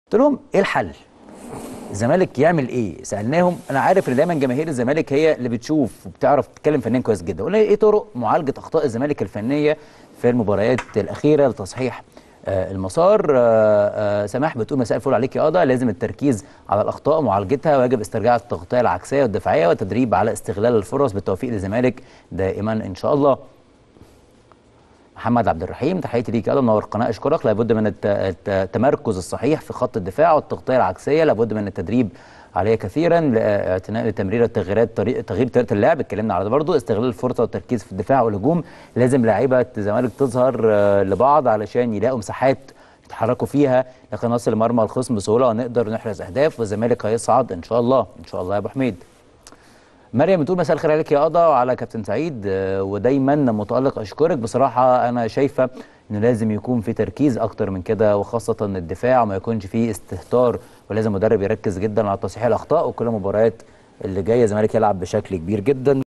قلت لهم ايه الحل الزمالك يعمل ايه سالناهم انا عارف ان دايما جماهير الزمالك هي اللي بتشوف وبتعرف تتكلم فنيا كويس جدا قلنا ايه طرق معالجه اخطاء الزمالك الفنيه في المباريات الاخيره لتصحيح آه المسار آه آه سماح بتقول مساء الفل عليك يا قضا لازم التركيز على الاخطاء ومعالجتها ويجب استرجاع التغطيه العكسيه والدفاعيه والتدريب على استغلال الفرص بالتوفيق للزمالك دائما ان شاء الله محمد عبد الرحيم تحياتي ليك يا منور القناه اشكرك لابد من التمركز الصحيح في خط الدفاع والتغطيه العكسيه لابد من التدريب عليها كثيرا لاعتناء تمرير التغييرات طريقه تغيير طريقه اللعب اتكلمنا على ده برضه استغلال الفرصه والتركيز في الدفاع والهجوم لازم لعيبه الزمالك تظهر لبعض علشان يلاقوا مساحات يتحركوا فيها لكن نصل مرمى الخصم بسهوله ونقدر نحرز اهداف والزمالك هيصعد ان شاء الله ان شاء الله يا ابو حميد مريم بتقول مساء الخير عليك يا قضا وعلى كابتن سعيد ودايما متالق اشكرك بصراحه انا شايفه انه لازم يكون في تركيز اكتر من كده وخاصه الدفاع وما يكونش فيه استهتار ولازم المدرب يركز جدا على تصحيح الاخطاء وكل المباريات اللي جايه الزمالك يلعب بشكل كبير جدا